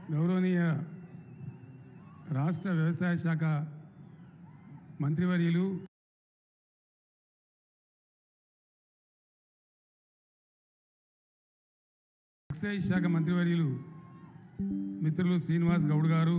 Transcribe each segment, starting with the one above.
గౌరవనీయ రాష్ట్ర వ్యవసాయ శాఖ మంత్రివర్యులు ఎక్సైజ్ శాఖ మంత్రివర్యులు మిత్రులు శ్రీనివాస్ గౌడ్ గారు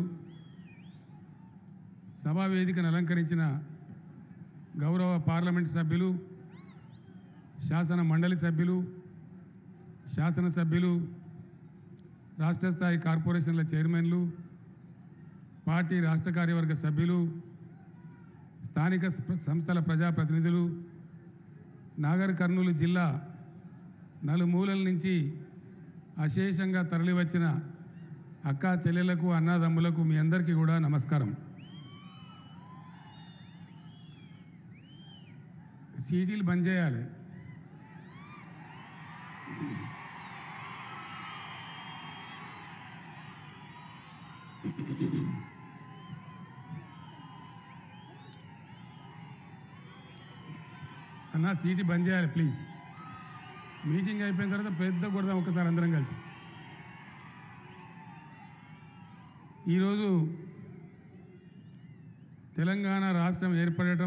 సభా వేదికను అలంకరించిన గౌరవ పార్లమెంట్ సభ్యులు శాసన మండలి సభ్యులు శాసనసభ్యులు రాష్ట్ర స్థాయి కార్పొరేషన్ల చైర్మన్లు పార్టీ రాష్ట్ర కార్యవర్గ సభ్యులు స్థానిక స- సంస్థల ప్రజాప్రతినిధులు నాగర్ కర్నూలు జిల్లా నలుమూలల నుంచి అశేషంగా తరలివచ్చిన అక్కా చెల్లెలకు అన్నదమ్ములకు మీ అందరికీ కూడా నమస్కారం సీటీలు బంద్ చేయాలి అన్న సీటీ బంద్ చేయాలి ప్లీజ్ మీటింగ్ అయిపోయిన తర్వాత పెద్ద కొడదాం ఒకసారి అందరం కలిసి ఈరోజు తెలంగాణ రాష్ట్రం ఏర్పడటం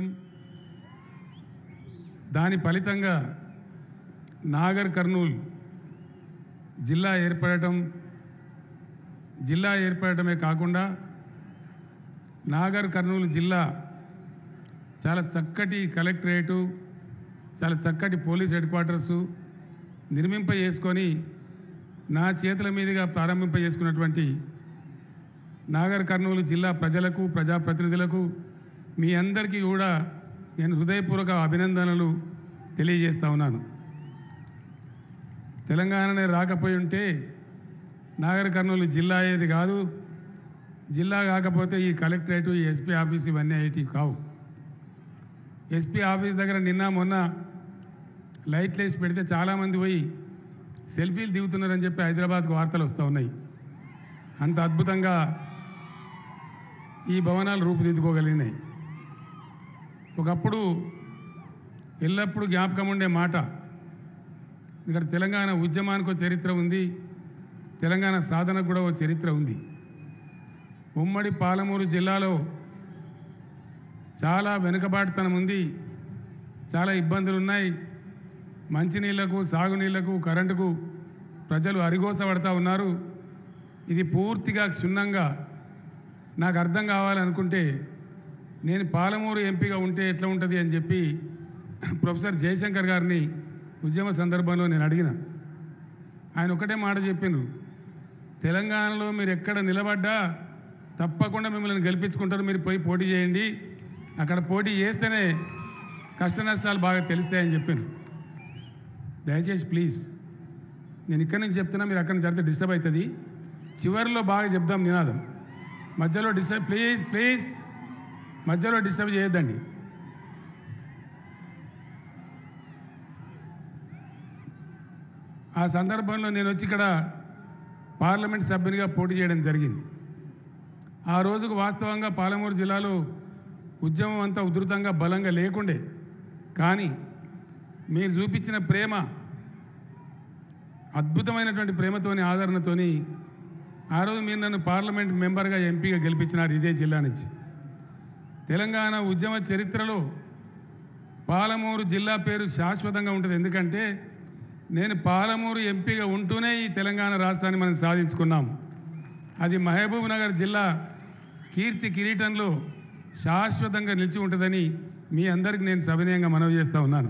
దాని ఫలితంగా నాగర్ కర్నూల్ జిల్లా ఏర్పడటం జిల్లా ఏర్పడటమే కాకుండా నాగర్ కర్నూలు జిల్లా చాలా చక్కటి కలెక్టరేటు చాలా చక్కటి పోలీస్ హెడ్ క్వార్టర్సు నిర్మింప చేసుకొని నా చేతుల మీదుగా ప్రారంభింప చేసుకున్నటువంటి నాగర్ కర్నూలు జిల్లా ప్రజలకు ప్రజాప్రతినిధులకు మీ అందరికీ కూడా నేను హృదయపూర్వక అభినందనలు తెలియజేస్తా ఉన్నాను తెలంగాణనే రాకపోయి ఉంటే నాగర్ కర్నూలు జిల్లా అయ్యేది కాదు జిల్లా కాకపోతే ఈ కలెక్టరేటు ఈ ఎస్పీ ఆఫీస్ ఇవన్నీ అయ్యేటివి కావు ఎస్పీ ఆఫీస్ దగ్గర నిన్న మొన్న లైట్లు వేసి పెడితే చాలామంది పోయి సెల్ఫీలు దిగుతున్నారని చెప్పి హైదరాబాద్కు వార్తలు వస్తూ ఉన్నాయి అంత అద్భుతంగా ఈ భవనాలు రూపుదిద్దుకోగలిగినాయి ఒకప్పుడు ఎల్లప్పుడూ జ్ఞాపకం ఉండే మాట ఇక్కడ తెలంగాణ ఉద్యమానికి ఒక చరిత్ర ఉంది తెలంగాణ సాధనకు కూడా ఒక చరిత్ర ఉంది ఉమ్మడి పాలమూరు జిల్లాలో చాలా వెనుకబాటుతనం ఉంది చాలా ఇబ్బందులు ఉన్నాయి మంచినీళ్లకు సాగునీళ్లకు కరెంటుకు ప్రజలు అరిగోసపడతా ఉన్నారు ఇది పూర్తిగా క్షుణ్ణంగా నాకు అర్థం కావాలనుకుంటే నేను పాలమూరు ఎంపీగా ఉంటే ఎట్లా ఉంటుంది అని చెప్పి ప్రొఫెసర్ జయశంకర్ గారిని ఉద్యమ సందర్భంలో నేను అడిగిన ఆయన ఒకటే మాట చెప్పిండ్రు తెలంగాణలో మీరు ఎక్కడ నిలబడ్డా తప్పకుండా మిమ్మల్ని గెలిపించుకుంటారు మీరు పోయి పోటీ చేయండి అక్కడ పోటీ చేస్తేనే కష్ట నష్టాలు బాగా తెలుస్తాయని చెప్పాను దయచేసి ప్లీజ్ నేను ఇక్కడి నుంచి చెప్తున్నా మీరు అక్కడి నుంచి జరిగితే డిస్టర్బ్ అవుతుంది చివరిలో బాగా చెప్దాం నినాదం మధ్యలో డిస్టర్బ్ ప్లీజ్ ప్లీజ్ మధ్యలో డిస్టర్బ్ చేయొద్దండి ఆ సందర్భంలో నేను వచ్చి ఇక్కడ పార్లమెంట్ సభ్యునిగా పోటీ చేయడం జరిగింది ఆ రోజుకు వాస్తవంగా పాలమూరు జిల్లాలో ఉద్యమం అంతా ఉధృతంగా బలంగా లేకుండే కానీ మీరు చూపించిన ప్రేమ అద్భుతమైనటువంటి ప్రేమతోని ఆదరణతోని ఆ రోజు మీరు నన్ను పార్లమెంట్ మెంబర్గా ఎంపీగా గెలిపించినారు ఇదే జిల్లా నుంచి తెలంగాణ ఉద్యమ చరిత్రలో పాలమూరు జిల్లా పేరు శాశ్వతంగా ఉంటుంది ఎందుకంటే నేను పాలమూరు ఎంపీగా ఉంటూనే ఈ తెలంగాణ రాష్ట్రాన్ని మనం సాధించుకున్నాం అది మహబూబ్ నగర్ జిల్లా కీర్తి కిరీటంలో శాశ్వతంగా నిలిచి ఉంటుందని మీ అందరికి నేను సవినయంగా మనవి చేస్తూ ఉన్నాను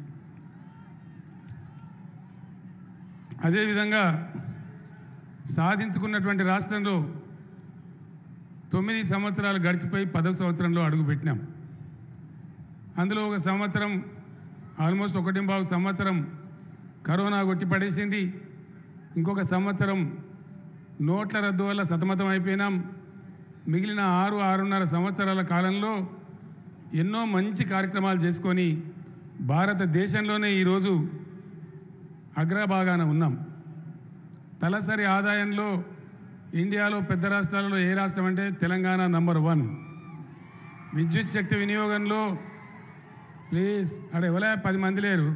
అదేవిధంగా సాధించుకున్నటువంటి రాష్ట్రంలో తొమ్మిది సంవత్సరాలు గడిచిపోయి పదవ సంవత్సరంలో అడుగుపెట్టినాం అందులో ఒక సంవత్సరం ఆల్మోస్ట్ ఒకటింబావు సంవత్సరం కరోనా కొట్టి పడేసింది ఇంకొక సంవత్సరం నోట్ల రద్దు వల్ల సతమతం అయిపోయినాం మిగిలిన ఆరు ఆరున్నర సంవత్సరాల కాలంలో ఎన్నో మంచి కార్యక్రమాలు చేసుకొని భారతదేశంలోనే ఈరోజు అగ్రభాగాన ఉన్నాం తలసరి ఆదాయంలో ఇండియాలో పెద్ద రాష్ట్రాలలో ఏ రాష్ట్రం అంటే తెలంగాణ నంబర్ వన్ విద్యుత్ శక్తి వినియోగంలో ప్లీజ్ అక్కడ ఎవలే పది మంది లేరు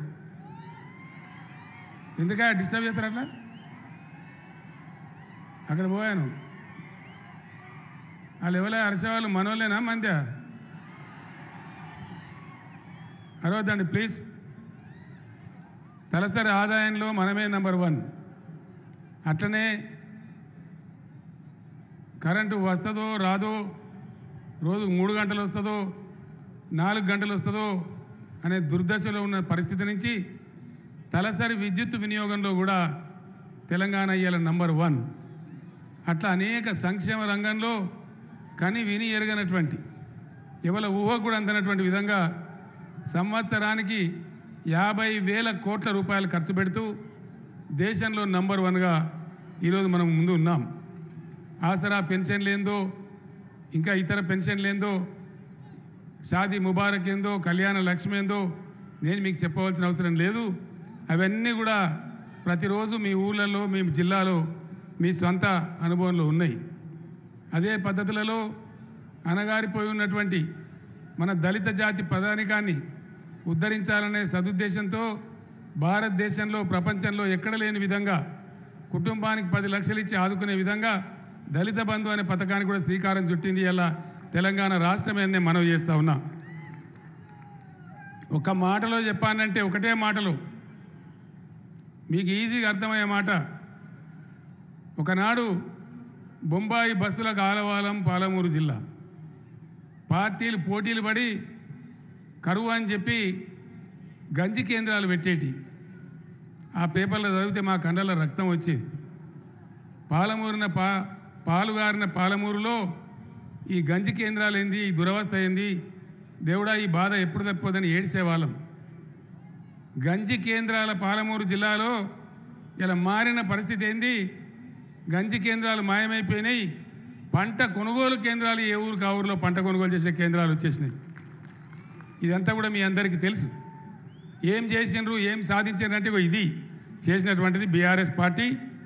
ఎందుక డిస్టర్బ్ చేస్తారు అట్లా అక్కడ పోయాను వాళ్ళు ఎవరే హర్షవాళ్ళు మనోళ్ళేనా మంద్యా అరవద్దండి ప్లీజ్ తలసరి ఆదాయంలో మనమే నంబర్ వన్ అట్లనే కరెంటు వస్తుందో రాదో రోజు మూడు గంటలు వస్తుందో నాలుగు గంటలు వస్తుందో అనే దుర్దశలో ఉన్న పరిస్థితి నుంచి తలసరి విద్యుత్ వినియోగంలో కూడా తెలంగాణ ఇయ్యాల నంబర్ వన్ అట్లా అనేక సంక్షేమ రంగంలో కని విని ఎరగనటువంటి ఎవల ఊహ కూడా అందనటువంటి విధంగా సంవత్సరానికి యాభై వేల కోట్ల రూపాయలు ఖర్చు పెడుతూ దేశంలో నంబర్ వన్గా ఈరోజు మనం ముందు ఉన్నాం ఆసరా పెన్షన్ లేందో ఇంకా ఇతర పెన్షన్ లేందో షాదీ ముబారక్ ఏందో కళ్యాణ లక్ష్మి ఏందో నేను మీకు చెప్పవలసిన అవసరం లేదు అవన్నీ కూడా ప్రతిరోజు మీ ఊళ్ళలో మీ జిల్లాలో మీ సొంత అనుభవంలో ఉన్నాయి అదే పద్ధతులలో అనగారిపోయి ఉన్నటువంటి మన దళిత జాతి ప్రధానికాన్ని ఉద్ధరించాలనే సదుద్దేశంతో భారతదేశంలో ప్రపంచంలో ఎక్కడ లేని విధంగా కుటుంబానికి పది లక్షలు ఇచ్చి ఆదుకునే విధంగా దళిత బంధు అనే పథకానికి కూడా శ్రీకారం చుట్టింది ఇలా తెలంగాణ రాష్ట్రమే అని నేను మనవి చేస్తా ఉన్నా ఒక మాటలో చెప్పానంటే ఒకటే మాటలో మీకు ఈజీగా అర్థమయ్యే మాట ఒకనాడు బొంబాయి బస్సులకు ఆలవాలం పాలమూరు జిల్లా పార్టీలు పోటీలు పడి కరువు అని చెప్పి గంజి కేంద్రాలు పెట్టేటి ఆ పేపర్లో చదివితే మా కండల రక్తం వచ్చేది పాలమూరిన పా పాలుగారిన పాలమూరులో ఈ గంజి కేంద్రాలు ఏంది ఈ దురవస్థ ఏంది దేవుడా ఈ బాధ ఎప్పుడు తప్పిపోదని ఏడ్చేవాళ్ళం గంజి కేంద్రాల పాలమూరు జిల్లాలో ఇలా మారిన పరిస్థితి ఏంది గంజి కేంద్రాలు మాయమైపోయినాయి పంట కొనుగోలు కేంద్రాలు ఏ ఊరికి ఆ ఊరిలో పంట కొనుగోలు చేసే కేంద్రాలు వచ్చేసినాయి ఇదంతా కూడా మీ అందరికీ తెలుసు ఏం చేసిండ్రు ఏం సాధించారంటే ఇగో ఇది చేసినటువంటిది బీఆర్ఎస్ పార్టీ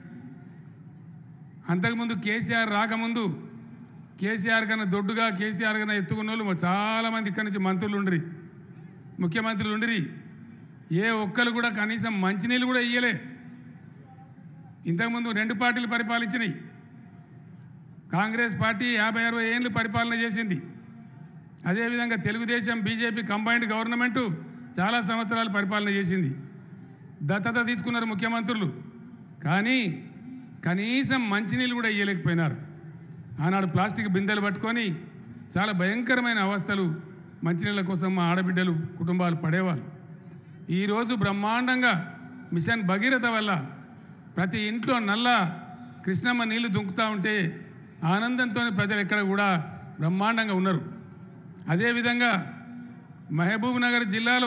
అంతకుముందు కేసీఆర్ రాకముందు కేసీఆర్ కన్నా దొడ్డుగా కేసీఆర్ కన్నా ఎత్తుకున్న వాళ్ళు చాలామంది ఇక్కడి నుంచి మంత్రులు ఉండ్రి ముఖ్యమంత్రులు ఉండిరి ఏ ఒక్కరు కూడా కనీసం మంచినీళ్ళు కూడా ఇయ్యలే ఇంతకుముందు రెండు పార్టీలు పరిపాలించినాయి కాంగ్రెస్ పార్టీ యాభై అరవై ఏళ్ళు పరిపాలన చేసింది అదేవిధంగా తెలుగుదేశం బీజేపీ కంబైన్డ్ గవర్నమెంటు చాలా సంవత్సరాలు పరిపాలన చేసింది దత్తత తీసుకున్నారు ముఖ్యమంత్రులు కానీ కనీసం మంచినీళ్ళు కూడా ఇయ్యలేకపోయినారు ఆనాడు ప్లాస్టిక్ బిందెలు పట్టుకొని చాలా భయంకరమైన అవస్థలు మంచినీళ్ళ కోసం మా ఆడబిడ్డలు కుటుంబాలు పడేవాళ్ళు ఈరోజు బ్రహ్మాండంగా మిషన్ భగీరథ వల్ల ప్రతి ఇంట్లో నల్ల కృష్ణమ్మ నీళ్లు దుంకుతూ ఉంటే ఆనందంతో ప్రజలు ఎక్కడ కూడా బ్రహ్మాండంగా ఉన్నారు అదేవిధంగా మహబూబ్ నగర్ జిల్లాలో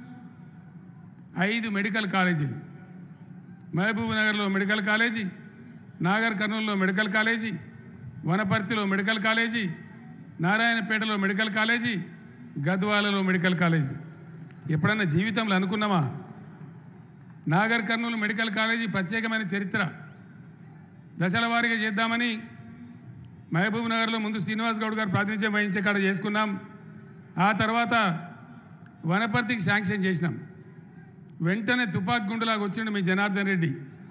ఐదు మెడికల్ కాలేజీలు మహబూబ్ నగర్లో మెడికల్ కాలేజీ నాగర్ కర్నూలులో మెడికల్ కాలేజీ వనపర్తిలో మెడికల్ కాలేజీ నారాయణపేటలో మెడికల్ కాలేజీ గద్వాలలో మెడికల్ కాలేజీ ఎప్పుడన్నా జీవితంలో అనుకున్నామా నాగర్ కర్నూలు మెడికల్ కాలేజీ ప్రత్యేకమైన చరిత్ర దశల వారీగా చేద్దామని మహబూబ్ నగర్లో ముందు శ్రీనివాస్ గౌడ్ గారు ప్రాతినిధ్యం వహించే కాడ చేసుకున్నాం ఆ తర్వాత వనపర్తికి శాంక్షన్ చేసినాం వెంటనే తుపాకి గుండులాగా వచ్చిండు మీ జనార్దన్ రెడ్డి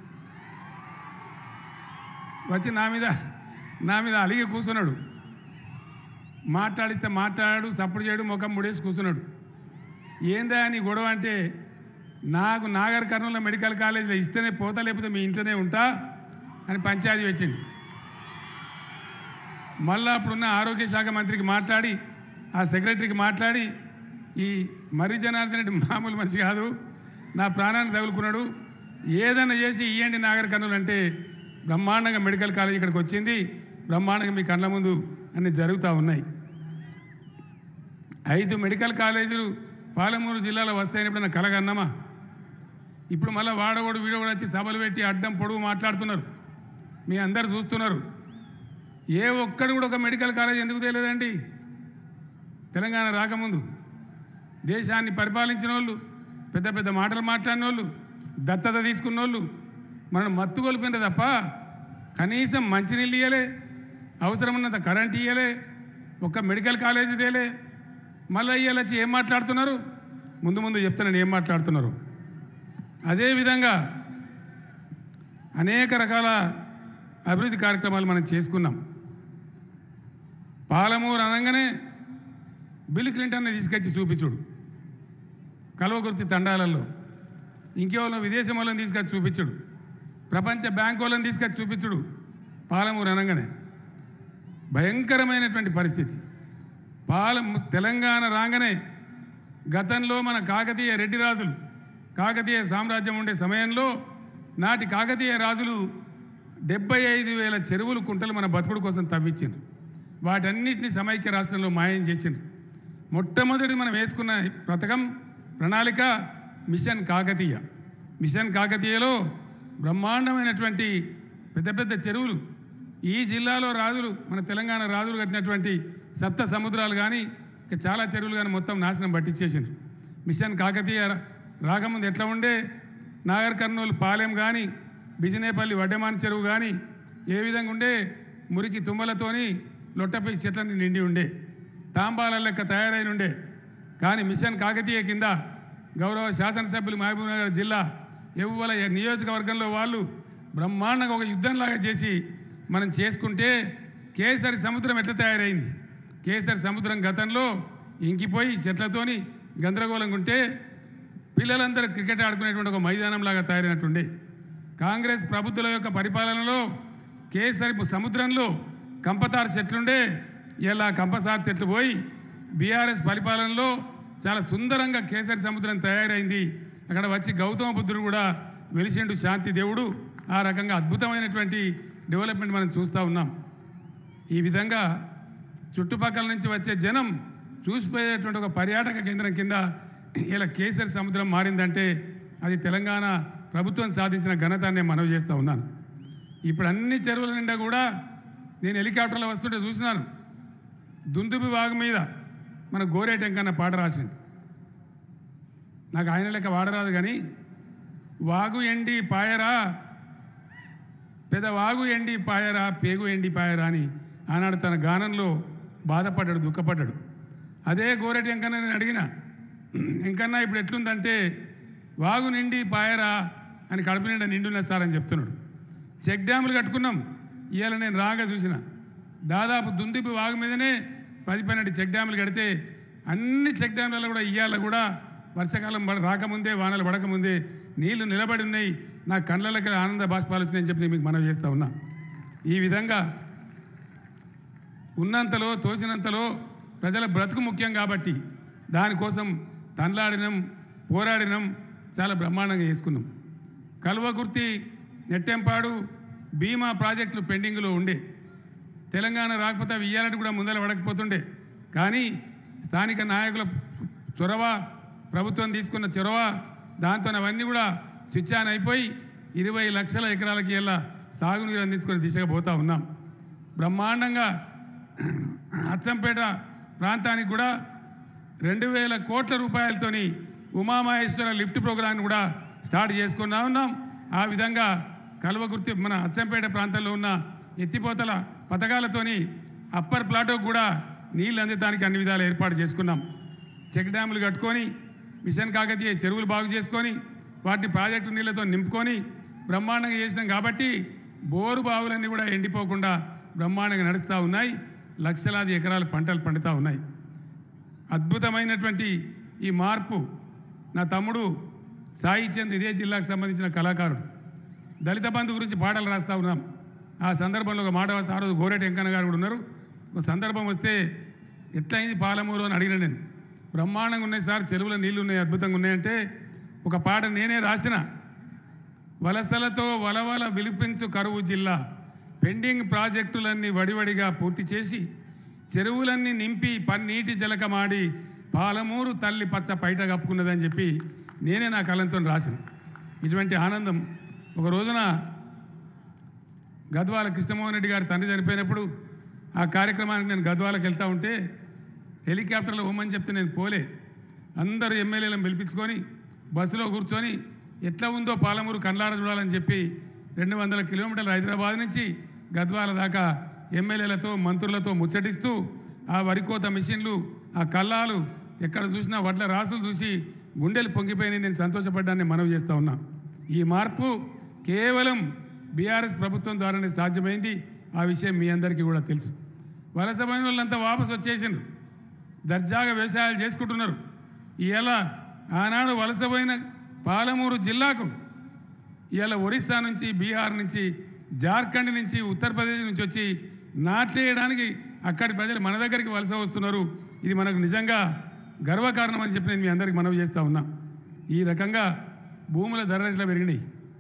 వచ్చి నా మీద నా మీద అలిగి కూర్చున్నాడు మాట్లాడిస్తే మాట్లాడాడు సప్పుడు చేయడు ముఖం ముడేసి కూర్చున్నాడు ఏందా నీ గొడవ అంటే నాకు నాగర్ కర్నూలు మెడికల్ కాలేజీలో ఇస్తేనే పోతా లేకపోతే మీ ఇంట్లోనే ఉంటా అని పంచాయతీ పెట్టిండు మళ్ళా అప్పుడున్న ఆరోగ్య శాఖ మంత్రికి మాట్లాడి ఆ సెక్రటరీకి మాట్లాడి ఈ మర్రి జనార్దన్ రెడ్డి మామూలు మనిషి కాదు నా ప్రాణాన్ని తగులుకున్నాడు ఏదైనా చేసి ఇయ్యండి నాగర్ కర్నూలు అంటే బ్రహ్మాండంగా మెడికల్ కాలేజ్ ఇక్కడికి వచ్చింది బ్రహ్మాండంగా మీ కళ్ళ ముందు అన్ని జరుగుతూ ఉన్నాయి ఐదు మెడికల్ కాలేజీలు పాలమూరు జిల్లాలో వస్తాయని కలగన్నామా ఇప్పుడు మళ్ళీ వాడవాడు వీడవాడు వచ్చి సభలు పెట్టి అడ్డం పొడుగు మాట్లాడుతున్నారు మీ అందరు చూస్తున్నారు ఏ ఒక్కడు కూడా ఒక మెడికల్ కాలేజ్ ఎందుకు తెలియదండి తెలంగాణ రాకముందు దేశాన్ని పరిపాలించిన వాళ్ళు పెద్ద పెద్ద మాటలు మాట్లాడిన వాళ్ళు దత్తత తీసుకున్న వాళ్ళు మనం మత్తు కొలిపిన తప్ప కనీసం మంచినీళ్ళు ఇయ్యలే అవసరం ఉన్నంత కరెంట్ ఇయ్యలే ఒక్క మెడికల్ కాలేజీ తేలే మళ్ళీ ఇయ్యాలి వచ్చి ఏం మాట్లాడుతున్నారు ముందు ముందు చెప్తాను ఏం మాట్లాడుతున్నారు అదేవిధంగా అనేక రకాల అభివృద్ధి కార్యక్రమాలు మనం చేసుకున్నాం పాలమూరు అనగానే బిల్ క్లింటన్ని తీసుకొచ్చి చూపించుడు కల్వకుర్తి తండాలలో ఇంకెవరో విదేశం వాళ్ళని తీసుకొచ్చి చూపించుడు ప్రపంచ బ్యాంక్ వాళ్ళని తీసుకొచ్చి చూపించుడు పాలమూరు అనగానే భయంకరమైనటువంటి పరిస్థితి పాలం తెలంగాణ రాగానే గతంలో మన కాకతీయ రెడ్డి రాజులు కాకతీయ సామ్రాజ్యం ఉండే సమయంలో నాటి కాకతీయ రాజులు డెబ్బై ఐదు వేల చెరువులు కుంటలు మన బతుకుడు కోసం తవ్వించిండ్రు వాటన్నిటిని సమైక్య రాష్ట్రంలో మాయం చేసిండ్రు మొట్టమొదటి మనం వేసుకున్న పథకం ప్రణాళిక మిషన్ కాకతీయ మిషన్ కాకతీయలో బ్రహ్మాండమైనటువంటి పెద్ద పెద్ద చెరువులు ఈ జిల్లాలో రాజులు మన తెలంగాణ రాజులు కట్టినటువంటి సప్త సముద్రాలు కానీ ఇంకా చాలా చెరువులు కానీ మొత్తం నాశనం పట్టించేసిండ్రు మిషన్ కాకతీయ రా- రాకముందు ఎట్లా ఉండే నాగర్ కర్నూలు పాలెం కానీ బిజినేపల్లి వడ్డమాన్ చెరువు కానీ ఏ విధంగా ఉండే మురికి తుమ్మలతోని లొట్టపై చెట్లని నిండి ఉండే తాంబాల లెక్క తయారైన ఉండే కానీ మిషన్ కాకతీయ కింద గౌరవ శాసనసభ్యులు మహబూబ్నగర్ జిల్లా ఎవ్వల నియోజకవర్గంలో వాళ్ళు బ్రహ్మాండంగా ఒక యుద్ధంలాగా చేసి మనం చేసుకుంటే కేసరి సముద్రం ఎట్లా తయారైంది కేసరి సముద్రం గతంలో ఇంకిపోయి చెట్లతోని గందరగోళంగా ఉంటే పిల్లలందరూ క్రికెట్ ఆడుకునేటువంటి ఒక మైదానం లాగా తయారైనట్టుండే కాంగ్రెస్ ప్రభుత్వాల యొక్క పరిపాలనలో కేసరి సముద్రంలో కంపతారు చెట్లుండే ఇలా కంపసార్ చెట్లు పోయి బీఆర్ఎస్ పరిపాలనలో చాలా సుందరంగా కేసరి సముద్రం తయారైంది అక్కడ వచ్చి గౌతమ బుద్ధుడు కూడా వెలిసిండు శాంతి దేవుడు ఆ రకంగా అద్భుతమైనటువంటి డెవలప్మెంట్ మనం చూస్తూ ఉన్నాం ఈ విధంగా చుట్టుపక్కల నుంచి వచ్చే జనం చూసిపోయేటువంటి ఒక పర్యాటక కేంద్రం కింద ఇలా కేసరి సముద్రం మారిందంటే అది తెలంగాణ ప్రభుత్వం సాధించిన ఘనత నేను మనవి చేస్తూ ఉన్నాను ఇప్పుడు అన్ని చెరువుల నిండా కూడా నేను హెలికాప్టర్లో వస్తుంటే చూసినాను దుందుబి వాగు మీద మన గోరేటెంకన్న పాట రాసిండు నాకు ఆయన లెక్క వాడరాదు కానీ వాగు ఎండి పాయరా పెద వాగు ఎండి పాయరా పేగు ఎండి పాయరా అని ఆనాడు తన గానంలో బాధపడ్డాడు దుఃఖపడ్డాడు అదే గోరెటి వెంకన్న నేను అడిగిన వెంకన్న ఇప్పుడు ఎట్లుందంటే వాగు నిండి పాయరా అని కడుపు నిండా నిండున్నది సార్ అని చెప్తున్నాడు చెక్ డ్యాములు కట్టుకున్నాం ఇవాళ నేను రాగా చూసిన దాదాపు దుందిపి వాగు మీదనే పది పన్నెండు చెక్ డ్యాములు కడితే అన్ని చెక్ డ్యాములలో కూడా ఇవాళ కూడా వర్షాకాలం పడ- రాకముందే వానలు పడకముందే నీళ్లు నిలబడి ఉన్నాయి నా కళ్ళకి ఆనంద బాష్పాలు వచ్చినాయని చెప్పి నేను మీకు మనవి చేస్తా ఉన్నా ఈ విధంగా ఉన్నంతలో తోసినంతలో ప్రజల బ్రతుకు ముఖ్యం కాబట్టి దానికోసం తన్లాడినం పోరాడినం చాలా బ్రహ్మాండంగా చేసుకున్నాం కల్వకుర్తి నెట్టెంపాడు బీమా ప్రాజెక్టులు పెండింగ్లో ఉండే తెలంగాణ రాకపోతే అవి ఇయ్యాలంటే కూడా ముందర పడకపోతుండే కానీ స్థానిక నాయకుల చొరవ ప్రభుత్వం తీసుకున్న చొరవ దాంతో అవన్నీ కూడా స్విచ్ ఆన్ అయిపోయి ఇరవై లక్షల ఎకరాలకి ఇలా సాగునీరు అందించుకునే దిశగా పోతా ఉన్నాం బ్రహ్మాండంగా అచ్చంపేట ప్రాంతానికి కూడా రెండు వేల కోట్ల రూపాయలతోని ఉమామహేశ్వర లిఫ్ట్ ప్రోగ్రాన్ని కూడా స్టార్ట్ చేసుకున్నా ఉన్నాం ఆ విధంగా కల్వకుర్తి మన అచ్చంపేట ప్రాంతంలో ఉన్న ఎత్తిపోతల పథకాలతోని అప్పర్ ప్లాటో కూడా నీళ్ళు అందటానికి అన్ని విధాలు ఏర్పాటు చేసుకున్నాం చెక్ డ్యాములు కట్టుకొని మిషన్ కాకతీయ చెరువులు బాగు చేసుకొని వాటిని ప్రాజెక్టు నీళ్లతో నింపుకొని బ్రహ్మాండంగా చేసినాం కాబట్టి బోరు బావులన్నీ కూడా ఎండిపోకుండా బ్రహ్మాండంగా నడుస్తూ ఉన్నాయి లక్షలాది ఎకరాల పంటలు పండుతూ ఉన్నాయి అద్భుతమైనటువంటి ఈ మార్పు నా తమ్ముడు సాయి చంద్ ఇదే జిల్లాకు సంబంధించిన కళాకారుడు దళిత బంధు గురించి పాటలు రాస్తా ఉన్నాం ఆ సందర్భంలో ఒక మాట వస్తే ఆ రోజు గోరెటి వెంకన్న గారు కూడా ఉన్నారు ఒక సందర్భం వస్తే ఎట్లయింది పాలమూరు అని అడిగిన నేను బ్రహ్మాండంగా ఉన్నాయి సార్ చెరువుల నీళ్లు ఉన్నాయి అద్భుతంగా ఉన్నాయంటే ఒక పాట నేనే రాసిన వలసలతో వలవల విలిపించు కరువు జిల్లా పెండింగ్ ప్రాజెక్టులన్నీ వడివడిగా పూర్తి చేసి చెరువులన్నీ నింపి పన్నీటి జలకమాడి పాలమూరు తల్లి పచ్చ పైట కప్పుకున్నదని చెప్పి నేనే నా కలంతో రాసిన ఇటువంటి ఆనందం ఒక రోజున గద్వాల కృష్ణమోహన్ రెడ్డి గారి తండ్రి చనిపోయినప్పుడు ఆ కార్యక్రమానికి నేను గద్వాలకు వెళ్తా ఉంటే హెలికాప్టర్లో పోమని చెప్తే నేను పోలే అందరూ ఎమ్మెల్యేలను పిలిపించుకొని బస్సులో కూర్చొని ఎట్లా ఉందో పాలమూరు కండ్లాడ చూడాలని చెప్పి రెండు వందల కిలోమీటర్లు హైదరాబాద్ నుంచి గద్వాల దాకా ఎమ్మెల్యేలతో మంత్రులతో ముచ్చటిస్తూ ఆ వరికోత మిషన్లు ఆ కల్లాలు ఎక్కడ చూసినా వడ్ల రాసులు చూసి గుండెలు పొంగిపోయినాయి నేను సంతోషపడ్డాన్ని మనవి చేస్తా ఉన్నా ఈ మార్పు కేవలం బీఆర్ఎస్ ప్రభుత్వం ద్వారానే సాధ్యమైంది ఆ విషయం మీ అందరికీ కూడా తెలుసు వలసపోయిన వాళ్ళంతా వాపసు వచ్చేసిండ్రు దర్జాగా వ్యవసాయాలు చేసుకుంటున్నారు ఇలా ఆనాడు వలసపోయిన పాలమూరు జిల్లాకు ఇవాళ ఒరిస్సా నుంచి బీహార్ నుంచి జార్ఖండ్ నుంచి ఉత్తరప్రదేశ్ నుంచి వచ్చి నాట్లేయడానికి అక్కడి ప్రజలు మన దగ్గరికి వలస వస్తున్నారు ఇది మనకు నిజంగా గర్వకారణం అని చెప్పి నేను మీ అందరికి మనవి చేస్తా ఉన్నా ఈ రకంగా భూముల ధరలు ఇట్లా పెరిగినాయి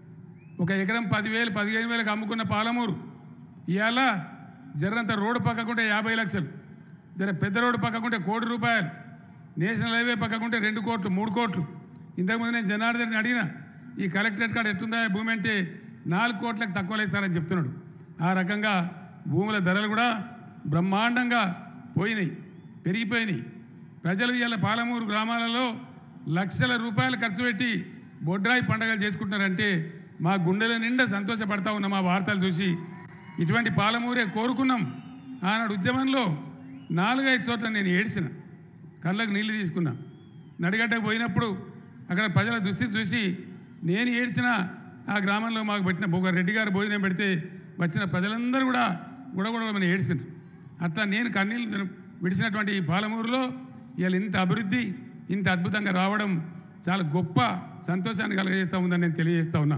ఒక ఎకరం పదివేలు పదిహేను వేలకు అమ్ముకున్న పాలమూరు ఇవాళ జరంత రోడ్డు పక్కకుంటే యాభై లక్షలు జర పెద్ద రోడ్డు పక్కకుంటే కోటి రూపాయలు నేషనల్ హైవే పక్కకుంటే రెండు కోట్లు మూడు కోట్లు ఇంతకుముందు నేను జనార్దన్ అడిగిన ఈ కలెక్టరేట్ కాడ ఎట్లుందా ఈ భూమి అంటే నాలుగు కోట్లకు తక్కువ లేస్తారని చెప్తున్నాడు ఆ రకంగా భూముల ధరలు కూడా బ్రహ్మాండంగా పోయినాయి పెరిగిపోయినాయి ప్రజలు ఇవాళ పాలమూరు గ్రామాలలో లక్షల రూపాయలు ఖర్చు పెట్టి బొడ్రాయి పండగలు చేసుకుంటున్నారంటే మా గుండెల నిండా సంతోషపడతా ఉన్నాం మా వార్తలు చూసి ఇటువంటి పాలమూరే కోరుకున్నాం ఆనాడు ఉద్యమంలో నాలుగైదు చోట్ల నేను ఏడ్చిన కళ్ళకు నీళ్లు తీసుకున్నా నడిగడ్డకు పోయినప్పుడు అక్కడ ప్రజల దుస్థితి చూసి నేను ఏడ్చిన ఆ గ్రామంలో మాకు పెట్టిన ఒక రెడ్డి గారు భోజనం పెడితే వచ్చిన ప్రజలందరూ కూడా గుడగొడమని ఏడ్చిండ్రు అట్లా నేను కన్నీళ్ళు తిన- విడిచినటువంటి ఈ పాలమూరులో ఇవాళ ఇంత అభివృద్ధి ఇంత అద్భుతంగా రావడం చాలా గొప్ప సంతోషాన్ని కలగజేస్తూ ఉందని నేను తెలియజేస్తా ఉన్నా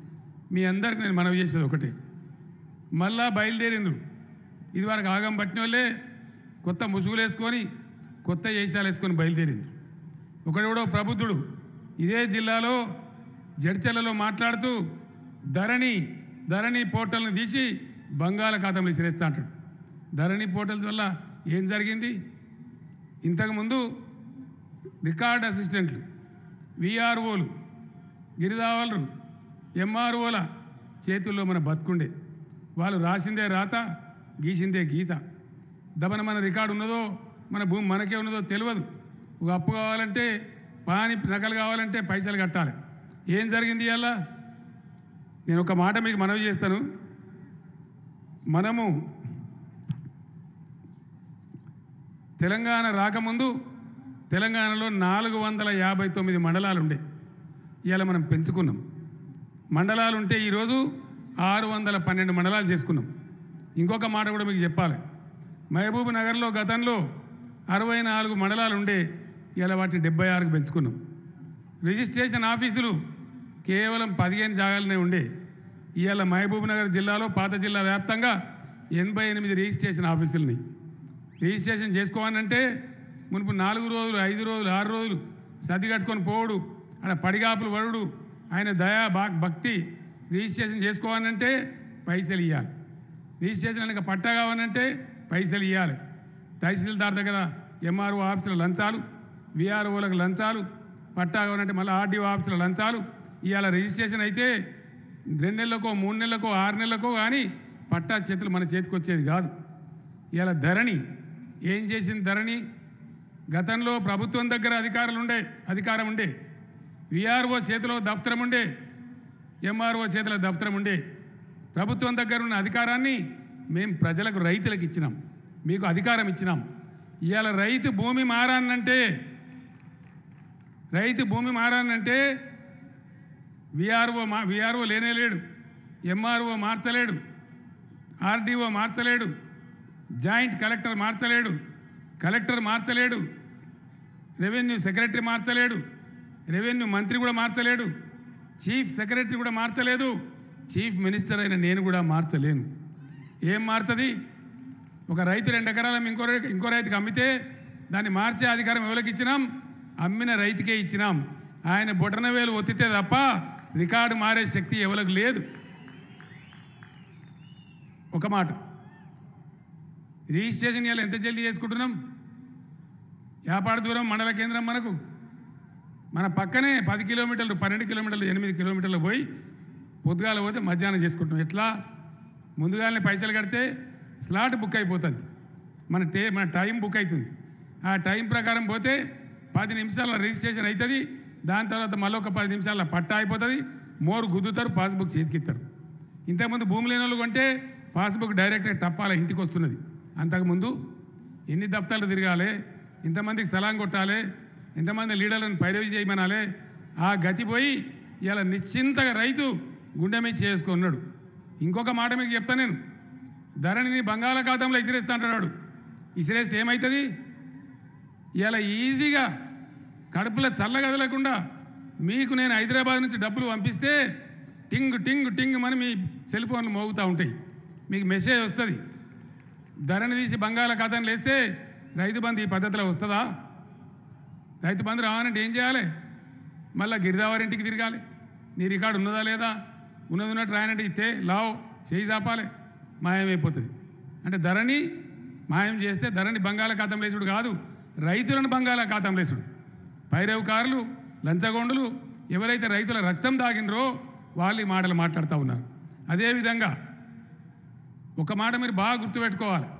మీ అందరికి నేను మనవి చేసేది ఒకటే మళ్ళా బయలుదేరిండ్రు ఇదివరకు ఆగం పట్టిన వాళ్ళే కొత్త ముసుగులు వేసుకొని కొత్త ఏషాలు వేసుకొని బయలుదేరిండ్రు ఒకడెవడో ప్రబుద్ధుడు ఇదే జిల్లాలో జడ్చర్లలో మాట్లాడుతూ ధరణి ధరణి పోర్టల్ని తీసి బంగాళాఖాతంలో విసిరేస్తా అంటాడు ధరణి పోర్టల్స్ వల్ల ఏం జరిగింది ఇంతకుముందు రికార్డ్ అసిస్టెంట్లు విఆర్ఓలు గిరిదావలరు ఎంఆర్ఓల చేతుల్లో మన బతుకుండే వాళ్ళు రాసిందే రాత గీసిందే గీత దబన మన రికార్డు ఉన్నదో మన భూమి మనకే ఉన్నదో తెలియదు ఒక అప్పు కావాలంటే పాని నకలు కావాలంటే పైసలు కట్టాలి ఏం జరిగింది ఇవాళ నేను ఒక మాట మీకు మనవి చేస్తాను మనము తెలంగాణ రాకముందు తెలంగాణలో నాలుగు వందల యాభై తొమ్మిది మండలాలు ఉండే ఇవాళ మనం పెంచుకున్నాం మండలాలు ఉంటే ఈరోజు ఆరు వందల పన్నెండు మండలాలు చేసుకున్నాం ఇంకొక మాట కూడా మీకు చెప్పాలి మహబూబ్ నగర్లో గతంలో అరవై నాలుగు మండలాలు ఉండే ఇలా వాటిని డెబ్బై ఆరుకు పెంచుకున్నాం రిజిస్ట్రేషన్ ఆఫీసులు కేవలం పదిహేను జాగాలనే ఉండే ఇవాళ మహబూబ్ నగర్ జిల్లాలో పాత జిల్లా వ్యాప్తంగా ఎనభై ఎనిమిది రిజిస్ట్రేషన్ ఆఫీసులని రిజిస్ట్రేషన్ చేసుకోవాలంటే మునుపు నాలుగు రోజులు ఐదు రోజులు ఆరు రోజులు సర్ది కట్టుకొని పోవుడు ఆడ పడిగాపులు పడుడు ఆయన దయా బా భక్తి రిజిస్ట్రేషన్ చేసుకోవాలంటే పైసలు ఇవ్వాలి రిజిస్ట్రేషన్ కనుక పట్టా కావాలంటే పైసలు ఇవ్వాలి తహసీల్దార్ దగ్గర ఎంఆర్ఓ ఆఫీసుల లంచాలు విఆర్ఓలకు లంచాలు పట్టా కావాలంటే మళ్ళీ ఆర్డీఓ ఆఫీసుల లంచాలు ఇవాళ రిజిస్ట్రేషన్ అయితే రెండు నెలలకో మూడు నెలలకో ఆరు నెలలకో కానీ పట్టా చేతులు మన చేతికి వచ్చేది కాదు ఇవాళ ధరణి ఏం చేసింది ధరణి గతంలో ప్రభుత్వం దగ్గర అధికారులు ఉండే అధికారం ఉండే విఆర్ఓ చేతిలో దఫ్తరం ఉండే ఎంఆర్ఓ చేతిలో దఫ్తరం ఉండే ప్రభుత్వం దగ్గర ఉన్న అధికారాన్ని మేము ప్రజలకు రైతులకు ఇచ్చినాం మీకు అధికారం ఇచ్చినాం ఇవాళ రైతు భూమి మారానంటే రైతు భూమి మారానంటే విఆర్ఓ మా విఆర్ఓ లేనే లేడు ఎంఆర్ఓ మార్చలేడు ఆర్డీఓ మార్చలేడు జాయింట్ కలెక్టర్ మార్చలేడు కలెక్టర్ మార్చలేడు రెవెన్యూ సెక్రటరీ మార్చలేడు రెవెన్యూ మంత్రి కూడా మార్చలేడు చీఫ్ సెక్రటరీ కూడా మార్చలేదు చీఫ్ మినిస్టర్ అయిన నేను కూడా మార్చలేను ఏం మారుతుంది ఒక రైతు రెండు ఎకరాల ఇంకో రై- ఇంకో రైతుకి అమ్మితే దాన్ని మార్చే అధికారం ఎవరికి ఇచ్చినాం అమ్మిన రైతుకే ఇచ్చినాం ఆయన బొటన వేలు ఒత్తితే తప్ప రికార్డు మారే శక్తి ఎవరికి లేదు ఒక మాట రిజిస్ట్రేషన్ ఇవాళ ఎంత జల్దీ చేసుకుంటున్నాం వ్యాపార దూరం మండల కేంద్రం మనకు మన పక్కనే పది కిలోమీటర్లు పన్నెండు కిలోమీటర్లు ఎనిమిది కిలోమీటర్లు పోయి పొద్దుగాల పోతే మధ్యాహ్నం చేసుకుంటాం ఎట్లా ముందుగానే పైసలు కడితే స్లాట్ బుక్ అయిపోతుంది మన టే మన టైం బుక్ అవుతుంది ఆ టైం ప్రకారం పోతే పది నిమిషాల రిజిస్ట్రేషన్ అవుతుంది దాని తర్వాత మళ్ళీ ఒక పది నిమిషాల పట్టా అయిపోతుంది మోరు గుద్దుతారు పాస్బుక్ చేతికిస్తారు ఇంతకుముందు భూమి లేని వాళ్ళు కొంటే పాస్బుక్ డైరెక్ట్గా టప్పాల ఇంటికి వస్తున్నది అంతకుముందు ఎన్ని దఫ్తర్లు తిరగాలి ఇంతమందికి సలాం కొట్టాలి ఎంతమంది లీడర్లను పైరవి చేయమనాలి ఆ గతి పోయి ఇలా నిశ్చింతగా రైతు గుండె మీద చేసుకున్నాడు ఇంకొక మాట మీకు చెప్తా నేను ధరణిని బంగాళాఖాతంలో ఇసిరేస్తా అంటున్నాడు ఇసిరేస్తే ఏమవుతుంది ఇలా ఈజీగా కడుపులో చల్లగదలకుండా మీకు నేను హైదరాబాద్ నుంచి డబ్బులు పంపిస్తే టింగ్ టింగ్ టింగ్ అని మీ సెల్ ఫోన్లు మోగుతూ ఉంటాయి మీకు మెసేజ్ వస్తుంది ధరని తీసి బంగాళాఖాతాన్ని లేస్తే రైతు బంధు ఈ పద్ధతిలో వస్తుందా రైతు బంధు రావాలంటే ఏం చేయాలి మళ్ళీ గిరిదావారింటికి తిరగాలి నీ రికార్డు ఉన్నదా లేదా ఉన్నది ఉన్నట్టు రాయనంటే ఇస్తే లావు చేయి చాపాలి మాయమైపోతుంది అంటే ధరని మాయం చేస్తే ధరని బంగాళాఖాతం లేచుడు కాదు రైతులను బంగాళాఖాతం లేచుడు పైరవకారులు లంచగొండులు ఎవరైతే రైతుల రక్తం దాగినరో వాళ్ళు ఈ మాటలు మాట్లాడుతూ ఉన్నారు అదేవిధంగా ఒక మాట మీరు బాగా గుర్తుపెట్టుకోవాలి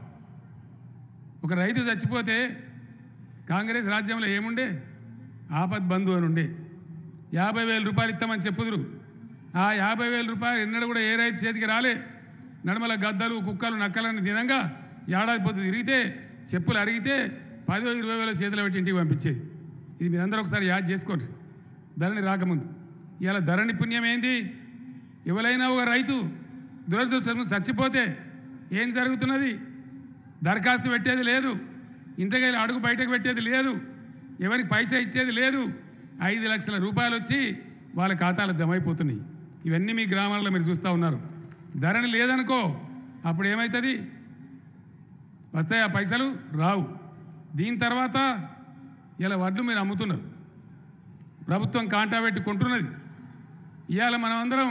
ఒక రైతు చచ్చిపోతే కాంగ్రెస్ రాజ్యంలో ఏముండే ఆపద్ బంధు అని ఉండే యాభై వేల రూపాయలు ఇస్తామని చెప్పుదురు ఆ యాభై వేల రూపాయలు ఎన్నడూ కూడా ఏ రైతు చేతికి రాలే నడమల గద్దలు కుక్కలు నక్కలని దినంగా ఏడాది పొద్దు తిరిగితే చెప్పులు అరిగితే పదో ఇరవై వేల చేతులు పెట్టి ఇంటికి పంపించేది ఇది మీరందరూ ఒకసారి యాద్ చేసుకోండి ధరణి రాకముందు ఇలా ధరణి పుణ్యం ఏంది ఎవరైనా ఒక రైతు దురదృష్టం చచ్చిపోతే ఏం జరుగుతున్నది దరఖాస్తు పెట్టేది లేదు ఇంతకెళ్ళి అడుగు బయటకు పెట్టేది లేదు ఎవరికి పైసా ఇచ్చేది లేదు ఐదు లక్షల రూపాయలు వచ్చి వాళ్ళ ఖాతాలో జమ అయిపోతున్నాయి ఇవన్నీ మీ గ్రామాల్లో మీరు చూస్తూ ఉన్నారు ధరని లేదనుకో అప్పుడు ఏమవుతుంది వస్తాయి ఆ పైసలు రావు దీని తర్వాత ఇలా వడ్లు మీరు అమ్ముతున్నారు ప్రభుత్వం కాంటా పెట్టి కొంటున్నది ఇవాళ మనం అందరం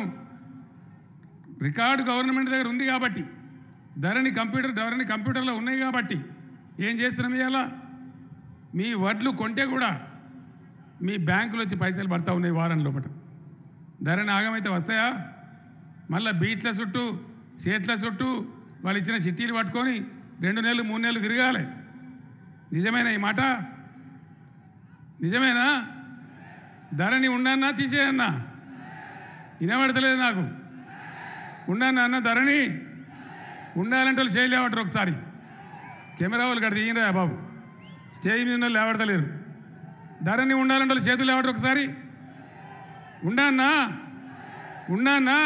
రికార్డు గవర్నమెంట్ దగ్గర ఉంది కాబట్టి ధరని కంప్యూటర్ ధరని కంప్యూటర్లో ఉన్నాయి కాబట్టి ఏం చేస్తున్నాం ఇవాళ మీ వడ్లు కొంటే కూడా మీ బ్యాంకులో వచ్చి పైసలు పడతా ఉన్నాయి వారం లోపల ధరని ఆగమైతే వస్తాయా మళ్ళీ బీట్ల చుట్టూ సేట్ల చుట్టూ వాళ్ళు ఇచ్చిన చిట్టీలు పట్టుకొని రెండు నెలలు మూడు నెలలు తిరగాలి నిజమేనా ఈ మాట నిజమేనా ధరని ఉండన్నా తీసేయన్నా వినబడతలేదు నాకు ఉండన్నా అన్న ధరని ఉండాలంటే వాళ్ళు చేయలేవటరు ఒకసారి కెమెరా వాళ్ళు కడితే తీయరా బాబు స్టేజ్ మీద ఉన్న వాళ్ళు లేవడతలేరు ధరని ఉండాలంటే వాళ్ళు చేతులు లేవటరు ఒకసారి ఉండన్నా ఉండన్నా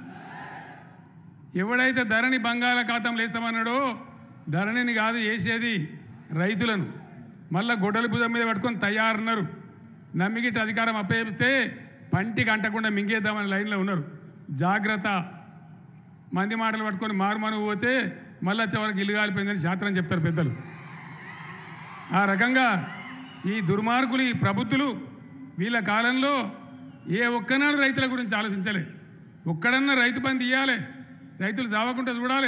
ఎవడైతే ధరణి బంగాళాఖాతంలో వేస్తామన్నాడో ధరణిని కాదు వేసేది రైతులను మళ్ళా గొడ్డలి భుజం మీద పట్టుకొని తయారున్నారు నమ్మిగిట్టు అధికారం అప్పగిస్తే పంటికి అంటకుండా మింగేద్దామని లైన్లో ఉన్నారు జాగ్రత్త మంది మాటలు పట్టుకొని మారుమను పోతే మళ్ళీ వచ్చేవరకు ఇల్లు కాలిపోయిందని శాస్త్రం చెప్తారు పెద్దలు ఆ రకంగా ఈ దుర్మార్గులు ఈ ప్రబుద్ధులు వీళ్ళ కాలంలో ఏ ఒక్కనాడు రైతుల గురించి ఆలోచించలే ఒక్కడన్నా రైతు బంధు ఇవ్వాలి రైతులు చావకుండా చూడాలి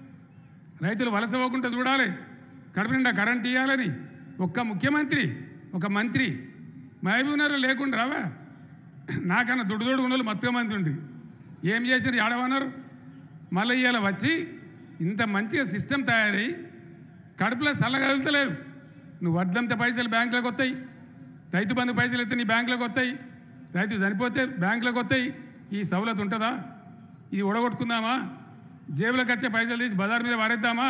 రైతులు వలస పోకుండా చూడాలి కడుపు నిండా కరెంట్ ఇవ్వాలని ఒక్క ముఖ్యమంత్రి ఒక మంత్రి మహబూబ్నగర్ లేకుండా రావా నాకన్నా దుడ్డు దొడ్డు ఉన్న వాళ్ళు మొత్తం మంది ఉంది ఏం చేశారు ఏడవన్నారు మళ్ళీ ఇవాళ వచ్చి ఇంత మంచిగా సిస్టమ్ తయారై కడుపులో చల్లగలుగుతలేదు నువ్వు వడ్లంత పైసలు బ్యాంకులోకి వస్తాయి రైతు బంధు పైసలు ఎత్తే నీ బ్యాంకులోకి వస్తాయి రైతు చనిపోతే బ్యాంకులోకి వస్తాయి ఈ సవలత్ ఉంటుందా ఇది ఉడగొట్టుకుందామా జేబులోకి వచ్చే పైసలు తీసి బజార్ మీద వారేద్దామా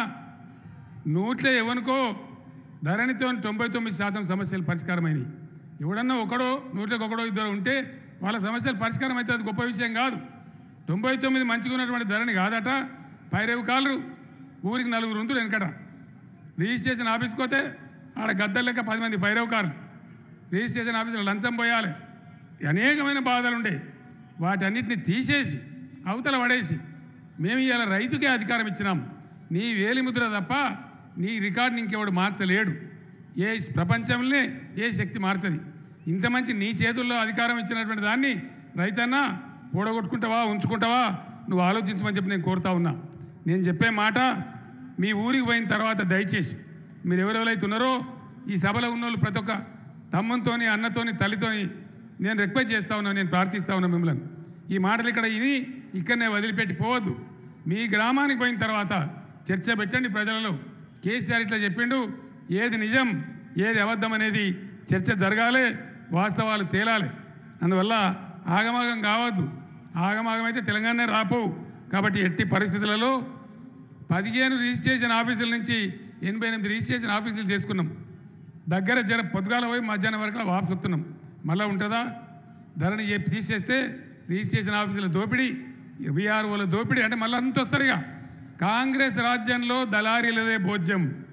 నూట్లో ఎవనుకో ధరణితో తొంభై తొమ్మిది శాతం సమస్యలు పరిష్కారమైనవి ఎవడన్నా ఒకడో నూట్లోకి ఒకడో ఇద్దరు ఉంటే వాళ్ళ సమస్యలు పరిష్కారం అయితే అది గొప్ప విషయం కాదు తొంభై తొమ్మిది మంచిగా ఉన్నటువంటి ధరణి కాదట పైరేవు కాలరు ఊరికి నలుగురు ఉంటుడు వెనకట రిజిస్ట్రేషన్ ఆఫీస్కి పోతే ఆడ గద్దెల లెక్క పది మంది పైరవకారులు రిజిస్ట్రేషన్ ఆఫీసులో లంచం పోయాలి అనేకమైన బాధలు ఉంటాయి వాటన్నిటిని తీసేసి అవతల పడేసి మేము ఇవాళ రైతుకే అధికారం ఇచ్చినాం నీ వేలిముద్ర తప్ప నీ రికార్డుని ఇంకెవడు మార్చలేడు ఏ ప్రపంచంలో ఏ శక్తి మార్చది ఇంత మంచి నీ చేతుల్లో అధికారం ఇచ్చినటువంటి దాన్ని రైతన్నా పూడగొట్టుకుంటావా ఉంచుకుంటావా నువ్వు ఆలోచించమని చెప్పి నేను కోరుతా ఉన్నా నేను చెప్పే మాట మీ ఊరికి పోయిన తర్వాత దయచేసి మీరు ఎవరెవరైతే ఉన్నారో ఈ సభలో ఉన్న వాళ్ళు ప్రతి ఒక్క తమ్మంతోని అన్నతోని తల్లితోని నేను రిక్వెస్ట్ చేస్తా ఉన్నా నేను ప్రార్థిస్తా ఉన్నా మిమ్మల్ని ఈ మాటలు ఇక్కడ ఇది ఇక్కడనే వదిలిపెట్టి పోవద్దు మీ గ్రామానికి పోయిన తర్వాత చర్చ పెట్టండి ప్రజలలో కేసీఆర్ ఇట్లా చెప్పిండు ఏది నిజం ఏది అబద్ధం అనేది చర్చ జరగాలి వాస్తవాలు తేలాలి అందువల్ల ఆగమాగం కావద్దు ఆగమాగం అయితే తెలంగాణ రాపోవు కాబట్టి ఎట్టి పరిస్థితులలో పదిహేను రిజిస్ట్రేషన్ ఆఫీసుల నుంచి ఎనభై ఎనిమిది రిజిస్ట్రేషన్ ఆఫీసులు చేసుకున్నాం దగ్గర జర పొద్దుగాల పోయి మధ్యాహ్నం వరకు వాపసు వస్తున్నాం మళ్ళీ ఉంటుందా ధరని చెప్పి తీసేస్తే రిజిస్ట్రేషన్ ఆఫీసుల దోపిడీ విఆర్ఓల దోపిడీ అంటే మళ్ళీ అంత వస్తారు ఇక కాంగ్రెస్ రాజ్యంలో దళారీలదే భోజ్యం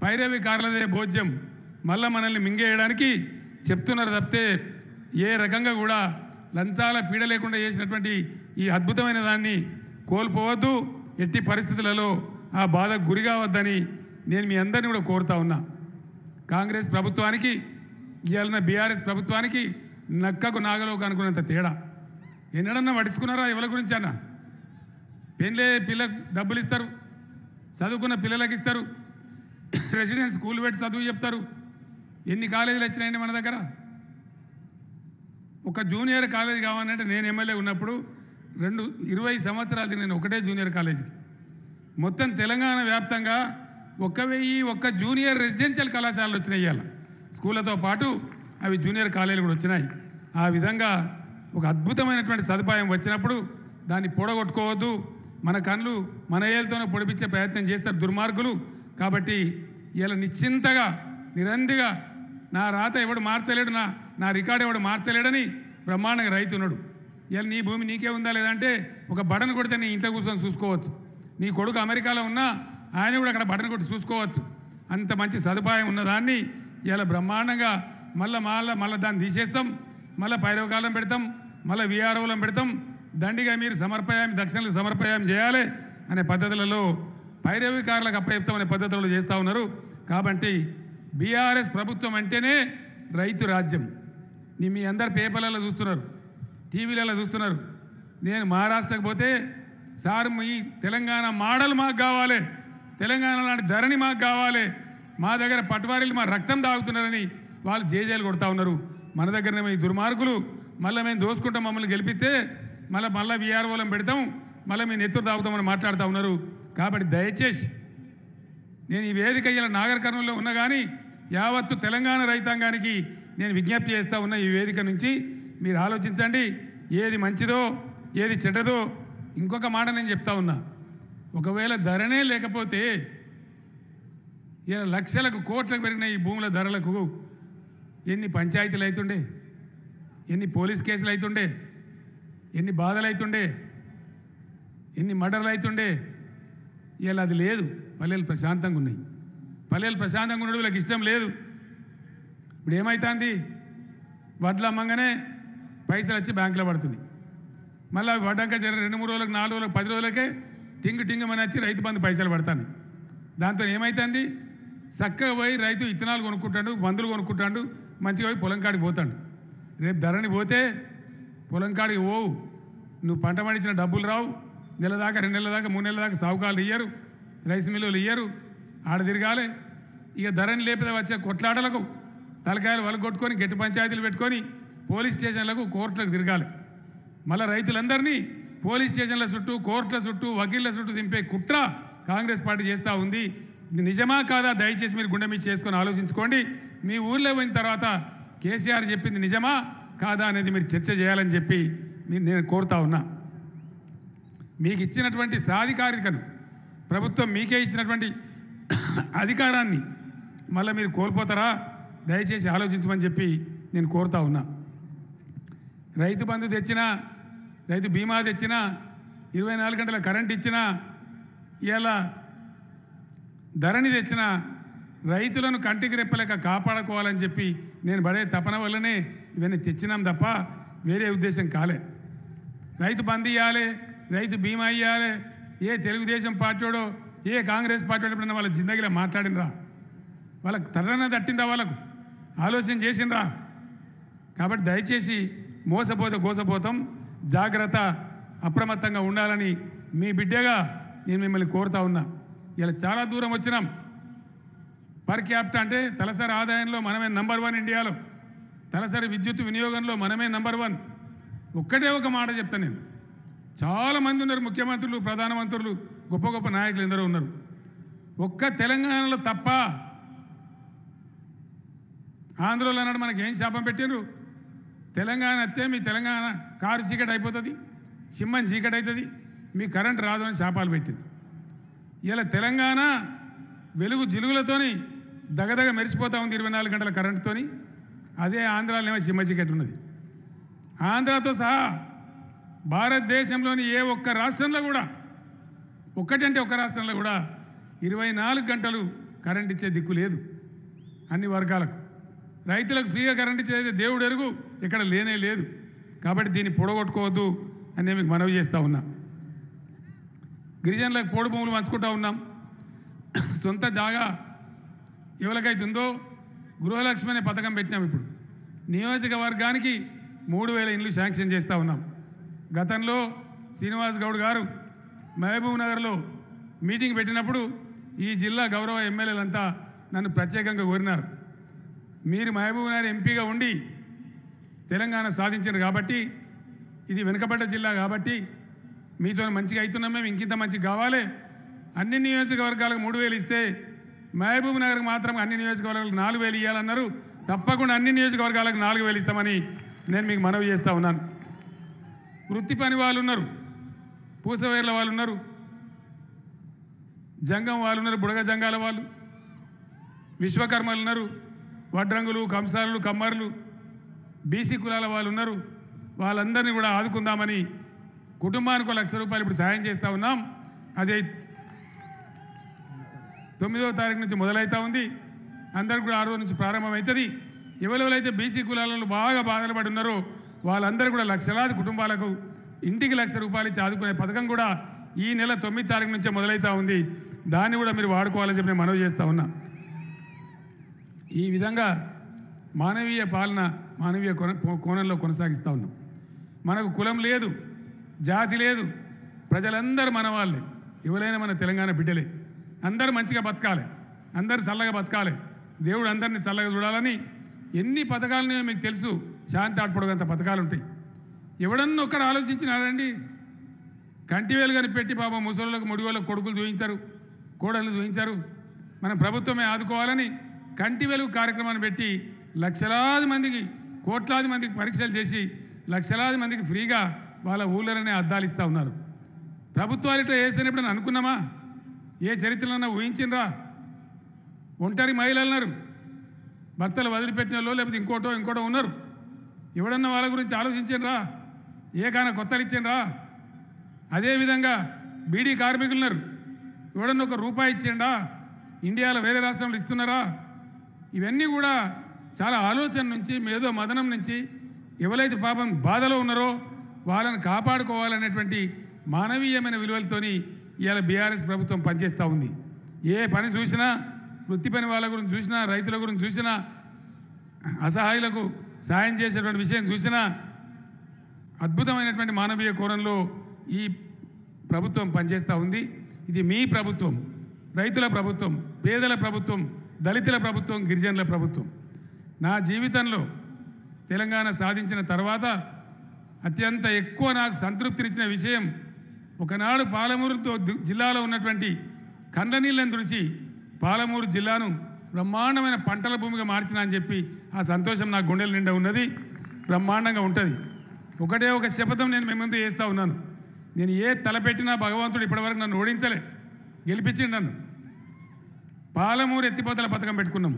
పైరవికారులదే భోజ్యం మళ్ళా మనల్ని మింగేయడానికి చెప్తున్నారు తప్పితే ఏ రకంగా కూడా లంచాల పీడ లేకుండా చేసినటువంటి ఈ అద్భుతమైన దాన్ని కోల్పోవద్దు ఎట్టి పరిస్థితులలో ఆ బాధకు గురి కావద్దని నేను మీ అందరినీ కూడా కోరుతా ఉన్నా కాంగ్రెస్ ప్రభుత్వానికి ఇవాళ బీఆర్ఎస్ ప్రభుత్వానికి నక్కకు నాగలోకి అనుకున్నంత తేడా ఎన్నడన్నా పడుచుకున్నారా ఎవరి గురించి అన్న పెళ్ళే పిల్లకు డబ్బులు ఇస్తారు చదువుకున్న పిల్లలకి ఇస్తారు రెసిడెన్స్ స్కూల్ పెట్టి చదువు చెప్తారు ఎన్ని కాలేజీలు వచ్చినాయండి మన దగ్గర ఒక జూనియర్ కాలేజ్ కావాలంటే నేను ఎమ్మెల్యే ఉన్నప్పుడు రెండు ఇరవై సంవత్సరాలు నేను ఒకటే జూనియర్ కాలేజీకి మొత్తం తెలంగాణ వ్యాప్తంగా ఒక్క వెయ్యి ఒక్క జూనియర్ రెసిడెన్షియల్ కళాశాలలు వచ్చినాయి ఇవాళ స్కూళ్ళతో పాటు అవి జూనియర్ కాలేజీలు కూడా వచ్చినాయి ఆ విధంగా ఒక అద్భుతమైనటువంటి సదుపాయం వచ్చినప్పుడు దాన్ని పొడగొట్టుకోవద్దు మన కళ్ళు మన ఏళ్ళతోనే పొడిపించే ప్రయత్నం చేస్తారు దుర్మార్గులు కాబట్టి ఇలా నిశ్చింతగా నిరందిగా నా రాత ఎవడు మార్చలేడు నా నా రికార్డు ఎవడు మార్చలేడని బ్రహ్మాండంగా రైతున్నాడు ఇలా నీ భూమి నీకే ఉందా లేదంటే ఒక బటన్ కొడితే నీ ఇంట్లో కూర్చొని చూసుకోవచ్చు నీ కొడుకు అమెరికాలో ఉన్నా ఆయన కూడా అక్కడ బటన్ కొట్టి చూసుకోవచ్చు అంత మంచి సదుపాయం ఉన్నదాన్ని ఇలా బ్రహ్మాండంగా మళ్ళీ మళ్ళీ మళ్ళీ దాన్ని తీసేస్తాం మళ్ళీ పైరవకాలం పెడతాం మళ్ళీ విఆర్ఓలం పెడతాం దండిగా మీరు సమర్పయామి దక్షిణలు సమర్పయామి చేయాలి అనే పద్ధతులలో పైరవికారులకు అప్పచెప్తామనే పద్ధతులలో చేస్తూ ఉన్నారు కాబట్టి బీఆర్ఎస్ ప్రభుత్వం అంటేనే రైతు రాజ్యం నీ మీ అందరు పేపర్లలో చూస్తున్నారు టీవీలలో చూస్తున్నారు నేను మహారాష్ట్రకు పోతే సార్ మీ తెలంగాణ మోడల్ మాకు కావాలి తెలంగాణ లాంటి ధరణి మాకు కావాలి మా దగ్గర పట్వారీలు మా రక్తం తాగుతున్నారని వాళ్ళు జేజేలు కొడతా ఉన్నారు మన దగ్గరనేమో ఈ దుర్మార్గులు మళ్ళీ మేము దోసుకుంటాం మమ్మల్ని గెలిపిస్తే మళ్ళీ మళ్ళీ విఆర్ఓలం పెడతాం మళ్ళీ మేము నెత్తురు తాగుతామని మాట్లాడుతూ ఉన్నారు కాబట్టి దయచేసి నేను ఈ వేదిక ఇలా నాగర్ కర్నూలులో ఉన్నా కానీ యావత్తు తెలంగాణ రైతాంగానికి నేను విజ్ఞప్తి చేస్తా ఉన్న ఈ వేదిక నుంచి మీరు ఆలోచించండి ఏది మంచిదో ఏది చెడ్డదో ఇంకొక మాట నేను చెప్తా ఉన్నా ఒకవేళ ధరనే లేకపోతే ఇలా లక్షలకు కోట్లకు పెరిగిన ఈ భూముల ధరలకు ఎన్ని పంచాయతీలు అవుతుండే ఎన్ని పోలీస్ కేసులు అవుతుండే ఎన్ని బాధలు అవుతుండే ఎన్ని మర్డర్లు అవుతుండే ఇలా అది లేదు పల్లెలు ప్రశాంతంగా ఉన్నాయి పల్లెలు ప్రశాంతంగా ఉండడం వీళ్ళకి ఇష్టం లేదు ఇప్పుడు ఏమవుతుంది వడ్లు అమ్మంగానే పైసలు వచ్చి బ్యాంకులో పడుతుంది మళ్ళీ అవి పడ్డాక జర రెండు మూడు రోజులకు నాలుగు రోజులకు పది రోజులకే టింగు టింగు అని వచ్చి రైతు బంధు పైసలు పడతాను దాంతో ఏమవుతుంది చక్కగా పోయి రైతు ఇత్తనాలు కొనుక్కుంటాడు మందులు కొనుక్కుంటాడు మంచిగా పోయి పొలం కాడికి పోతాడు రేపు ధరని పోతే పొలం కాడికి పోవు నువ్వు పంట పండించిన డబ్బులు రావు నెల దాకా రెండు నెలల దాకా మూడు నెలల దాకా సావుకాలు ఇయ్యరు రైస్ మిల్లులు ఇయ్యరు ఆడ తిరగాలి ఇక ధరని లేపితే వచ్చే కొట్లాటలకు తలకాయలు వలగొట్టుకొని గట్టి పంచాయతీలు పెట్టుకొని పోలీస్ స్టేషన్లకు కోర్టులకు తిరగాలి మళ్ళీ రైతులందరినీ పోలీస్ స్టేషన్ల చుట్టూ కోర్టుల చుట్టూ వకీళ్ల చుట్టూ దింపే కుట్ర కాంగ్రెస్ పార్టీ చేస్తూ ఉంది ఇది నిజమా కాదా దయచేసి మీరు గుండె మీద చేసుకొని ఆలోచించుకోండి మీ ఊర్లో పోయిన తర్వాత కేసీఆర్ చెప్పింది నిజమా కాదా అనేది మీరు చర్చ చేయాలని చెప్పి మీ- నేను కోరుతా ఉన్నా మీకు ఇచ్చినటువంటి సాధికారికను ప్రభుత్వం మీకే ఇచ్చినటువంటి అధికారాన్ని మళ్ళీ మీరు కోల్పోతారా దయచేసి ఆలోచించమని చెప్పి నేను కోరుతా ఉన్నా రైతు బంధు తెచ్చినా రైతు బీమా తెచ్చినా ఇరవై నాలుగు గంటల కరెంట్ ఇచ్చినా ఇలా ధరణి తెచ్చిన రైతులను కంటికి రెప్పలేక కాపాడుకోవాలని చెప్పి నేను పడే తపన వల్లనే ఇవన్నీ తెచ్చినాం తప్ప వేరే ఉద్దేశం కాలే రైతు బంద్ ఇవ్వాలి రైతు బీమా ఇవ్వాలి ఏ తెలుగుదేశం పార్టీడో ఏ కాంగ్రెస్ పార్టీ ఎప్పుడన్నా వాళ్ళ జిందగీలో మాట్లాడినరా వాళ్ళకి తర్రన తట్టిందా వాళ్ళకు ఆలోచన చేసిండ్రా కాబట్టి దయచేసి మోసపోతే గోసపోతాం జాగ్రత్త అప్రమత్తంగా ఉండాలని మీ బిడ్డగా నేను మిమ్మల్ని కోరుతా ఉన్నా ఇలా చాలా దూరం వచ్చినాం పర్ క్యాపిటల్ అంటే తలసరి ఆదాయంలో మనమే నంబర్ వన్ ఇండియాలో తలసరి విద్యుత్ వినియోగంలో మనమే నంబర్ వన్ ఒక్కటే ఒక మాట చెప్తా నేను చాలా మంది ఉన్నారు ముఖ్యమంత్రులు ప్రధానమంత్రులు గొప్ప గొప్ప నాయకులు ఎందరో ఉన్నారు ఒక్క తెలంగాణలో తప్ప ఆంధ్రలో అన్నాడు మనకి ఏం శాపం పెట్టారు తెలంగాణ వస్తే మీ తెలంగాణ కారు చీకటి అయిపోతుంది సింహం చీకటి అవుతుంది మీ కరెంట్ రాదు అని శాపాలు పెట్టింది ఇలా తెలంగాణ వెలుగు జిలుగులతోని దగదగ మెరిసిపోతా ఉంది ఇరవై నాలుగు గంటల కరెంటుతోని అదే ఆంధ్రాలో ఏమో సింహ చీకటి ఉన్నది ఆంధ్రాతో సహా భారతదేశంలోని ఏ ఒక్క రాష్ట్రంలో కూడా ఒక్కటంటే ఒక్క రాష్ట్రంలో కూడా ఇరవై నాలుగు గంటలు కరెంట్ ఇచ్చే దిక్కు లేదు అన్ని వర్గాలకు రైతులకు ఫ్రీగా కరెంట్ ఇచ్చేది దేవుడు ఎరుగు ఇక్కడ లేనే లేదు కాబట్టి దీన్ని పొడగొట్టుకోవద్దు అని నేను మీకు మనవి చేస్తూ ఉన్నా గిరిజనులకు పోడు భూములు పంచుకుంటా ఉన్నాం సొంత జాగా ఎవరికైతే ఉందో గృహలక్ష్మి అనే పథకం పెట్టినాం ఇప్పుడు నియోజకవర్గానికి మూడు వేల ఇండ్లు శాంక్షన్ చేస్తూ ఉన్నాం గతంలో శ్రీనివాస్ గౌడ్ గారు మహబూబ్ నగర్లో మీటింగ్ పెట్టినప్పుడు ఈ జిల్లా గౌరవ ఎమ్మెల్యేలంతా నన్ను ప్రత్యేకంగా కోరినారు మీరు మహబూబ్ నగర్ ఎంపీగా ఉండి తెలంగాణ సాధించారు కాబట్టి ఇది వెనుకబడ్డ జిల్లా కాబట్టి మీతో మంచిగా అవుతున్నాం మేము ఇంకింత మంచిగా కావాలి అన్ని నియోజకవర్గాలకు మూడు వేలు ఇస్తే మహబూబ్ నగర్కి మాత్రం అన్ని నియోజకవర్గాలకు నాలుగు వేలు ఇవ్వాలన్నారు తప్పకుండా అన్ని నియోజకవర్గాలకు నాలుగు వేలు ఇస్తామని నేను మీకు మనవి చేస్తా ఉన్నాను వృత్తి పని వాళ్ళు ఉన్నారు పూసవేర్ల వాళ్ళు ఉన్నారు జంగం వాళ్ళు ఉన్నారు బుడగ జంగాల వాళ్ళు విశ్వకర్మలు ఉన్నారు వడ్రంగులు కంసాలు కమ్మర్లు బీసీ కులాల వాళ్ళు ఉన్నారు వాళ్ళందరినీ కూడా ఆదుకుందామని కుటుంబానికి ఒక లక్ష రూపాయలు ఇప్పుడు సాయం చేస్తూ ఉన్నాం అదే తొమ్మిదవ తారీఖు నుంచి మొదలవుతా ఉంది అందరికి కూడా ఆ రోజు నుంచి ప్రారంభమవుతుంది ఎవరెవరైతే బీసీ కులాలలో బాగా బాధలు పడి ఉన్నారో వాళ్ళందరూ కూడా లక్షలాది కుటుంబాలకు ఇంటికి లక్ష రూపాయలు ఇచ్చి ఆదుకునే పథకం కూడా ఈ నెల తొమ్మిది తారీఖు నుంచే మొదలవుతా ఉంది దాన్ని కూడా మీరు వాడుకోవాలని చెప్పి నేను మనవి చేస్తా ఉన్నా ఈ విధంగా మానవీయ పాలన మానవీయ కొన- కోణంలో కొనసాగిస్తూ ఉన్నాం మనకు కులం లేదు జాతి లేదు ప్రజలందరూ మన వాళ్ళే ఎవరైనా మన తెలంగాణ బిడ్డలే అందరూ మంచిగా బతకాలి అందరూ చల్లగా బతకాలి దేవుడు అందరినీ చల్లగా చూడాలని ఎన్ని పథకాలని మీకు తెలుసు శాంతి ఆడుకోవడంత పథకాలు ఉంటాయి ఎవడన్నా ఒక్కడ ఆలోచించినారండి కంటివేలు కానీ పెట్టి పాపం ముసలిలకు ముడిగోళ్ళకు కొడుకులు చూపించారు కోడళ్ళు చూపించారు మనం ప్రభుత్వమే ఆదుకోవాలని కంటి వెలుగు కార్యక్రమాన్ని పెట్టి లక్షలాది మందికి కోట్లాది మందికి పరీక్షలు చేసి లక్షలాది మందికి ఫ్రీగా వాళ్ళ ఊళ్ళలోనే అద్దాలు ఇస్తూ ఉన్నారు ప్రభుత్వాలు ఇట్లా చేస్తేనే ఎప్పుడైనా అనుకున్నామా ఏ చరిత్రలో ఊహించిండ్రా ఒంటరి మహిళలు ఉన్నారు భర్తలు వదిలిపెట్టిన వాళ్ళు లేకపోతే ఇంకోటో ఇంకోటో ఉన్నారు ఎవడన్నా వాళ్ళ గురించి ఆలోచించిండ్రా ఏ కాన కొత్తలు ఇచ్చిండ్రా అదేవిధంగా బీడీ కార్మికులు ఉన్నారు ఎవడన్నా ఒక రూపాయి ఇచ్చిండా ఇండియాలో వేరే రాష్ట్రంలో ఇస్తున్నారా ఇవన్నీ కూడా చాలా ఆలోచన నుంచి మేధో మదనం నుంచి ఎవరైతే పాపం బాధలో ఉన్నారో వాళ్ళని కాపాడుకోవాలనేటువంటి మానవీయమైన విలువలతోని ఇవాళ బీఆర్ఎస్ ప్రభుత్వం పనిచేస్తూ ఉంది ఏ పని చూసినా వృత్తి పని వాళ్ళ గురించి చూసినా రైతుల గురించి చూసినా అసహాయులకు సాయం చేసేటువంటి విషయం చూసినా అద్భుతమైనటువంటి మానవీయ కోణంలో ఈ ప్రభుత్వం పనిచేస్తూ ఉంది ఇది మీ ప్రభుత్వం రైతుల ప్రభుత్వం పేదల ప్రభుత్వం దళితుల ప్రభుత్వం గిరిజనుల ప్రభుత్వం నా జీవితంలో తెలంగాణ సాధించిన తర్వాత అత్యంత ఎక్కువ నాకు సంతృప్తినిచ్చిన విషయం ఒకనాడు పాలమూరుతో దు- జిల్లాలో ఉన్నటువంటి కండ్ల నీళ్ళని తుడిచి పాలమూరు జిల్లాను బ్రహ్మాండమైన పంటల భూమిగా మార్చిన అని చెప్పి ఆ సంతోషం నా గుండెల నిండా ఉన్నది బ్రహ్మాండంగా ఉంటుంది ఒకటే ఒక శపథం నేను మీ ముందు చేస్తూ ఉన్నాను నేను ఏ తలపెట్టినా భగవంతుడు ఇప్పటివరకు నన్ను ఓడించలే గెలిపించిండు నన్ను పాలమూరు ఎత్తిపోతల పథకం పెట్టుకున్నాం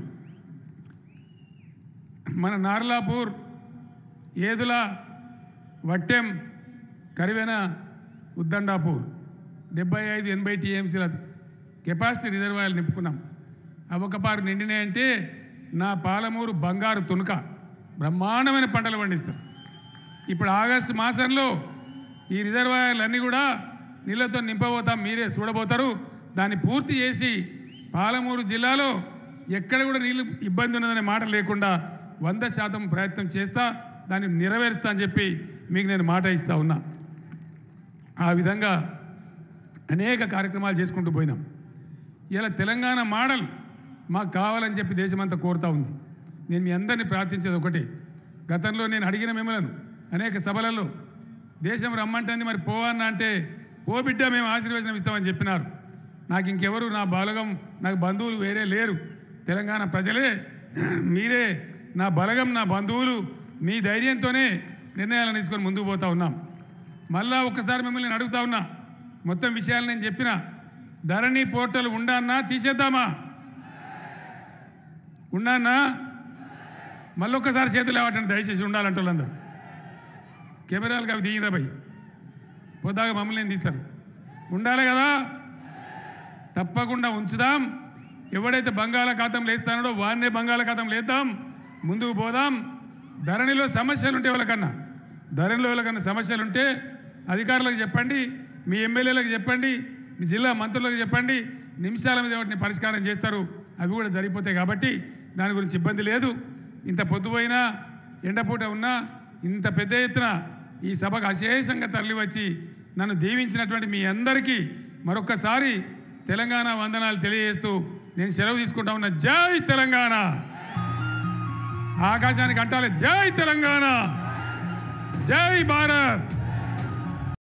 మన నార్లాపూర్ ఏదుల వట్టెం కరివెన ఉద్దండాపూర్ డెబ్బై ఐదు ఎనభై టీఎంసీల కెపాసిటీ రిజర్వాయర్లు నింపుకున్నాం అవి ఒక పారు నిండినాయంటే నా పాలమూరు బంగారు తునుక బ్రహ్మాండమైన పంటలు పండిస్తాం ఇప్పుడు ఆగస్టు మాసంలో ఈ రిజర్వాయర్లన్నీ కూడా నీళ్ళతో నింపబోతాం మీరే చూడబోతారు దాన్ని పూర్తి చేసి పాలమూరు జిల్లాలో ఎక్కడ కూడా నీళ్ళు ఇబ్బంది ఉన్నదనే మాట లేకుండా వంద శాతం ప్రయత్నం చేస్తా దాన్ని నెరవేరుస్తా అని చెప్పి మీకు నేను మాట ఇస్తా ఉన్నా ఆ విధంగా అనేక కార్యక్రమాలు చేసుకుంటూ పోయినాం ఇలా తెలంగాణ మోడల్ మాకు కావాలని చెప్పి దేశమంతా కోరుతా ఉంది నేను మీ అందరినీ ప్రార్థించేది ఒకటే గతంలో నేను అడిగిన మిమ్మల్ని అనేక సభలలో దేశం రమ్మంటుంది మరి పోవన్న అంటే పో బిడ్డ మేము ఆశీర్వచనం ఇస్తామని చెప్పినారు నాకు ఇంకెవరు నా బాలగం నాకు బంధువులు వేరే లేరు తెలంగాణ ప్రజలే మీరే నా బలగం నా బంధువులు మీ ధైర్యంతోనే నిర్ణయాలను తీసుకొని ముందుకు పోతా ఉన్నాం మళ్ళా ఒక్కసారి మిమ్మల్ని నేను అడుగుతా ఉన్నా మొత్తం విషయాలు నేను చెప్పిన ధరణి పోర్టల్ ఉండన్నా తీసేద్దామా ఉండన్నా మళ్ళీ ఒక్కసారి చేతులు లేవటండి దయచేసి ఉండాలంటే వాళ్ళందరూ కెమెరాలకు అవి దిగిరా భయ్ పోదాక మమ్మల్ని ఏం తీస్తారు ఉండాలి కదా తప్పకుండా ఉంచుదాం ఎవడైతే బంగాళాఖాతం లేస్తానో వాన్నే బంగాళాఖాతం లేద్దాం ముందుకు పోదాం ధరణిలో సమస్యలు ఉంటే వాళ్ళకన్నా ధరణిలో వాళ్ళకన్నా సమస్యలు ఉంటే అధికారులకు చెప్పండి మీ ఎమ్మెల్యేలకు చెప్పండి మీ జిల్లా మంత్రులకు చెప్పండి నిమిషాల మీద వాటిని పరిష్కారం చేస్తారు అవి కూడా జరిగిపోతాయి కాబట్టి దాని గురించి ఇబ్బంది లేదు ఇంత పొద్దుపోయినా ఎండపూట ఉన్నా ఇంత పెద్ద ఎత్తున ఈ సభకు అశేషంగా తరలివచ్చి నన్ను దీవించినటువంటి మీ అందరికీ మరొక్కసారి తెలంగాణ వందనాలు తెలియజేస్తూ నేను సెలవు తీసుకుంటా ఉన్న జై తెలంగాణ ఆకాశానికి అంటాలి జై తెలంగాణ జై భారత్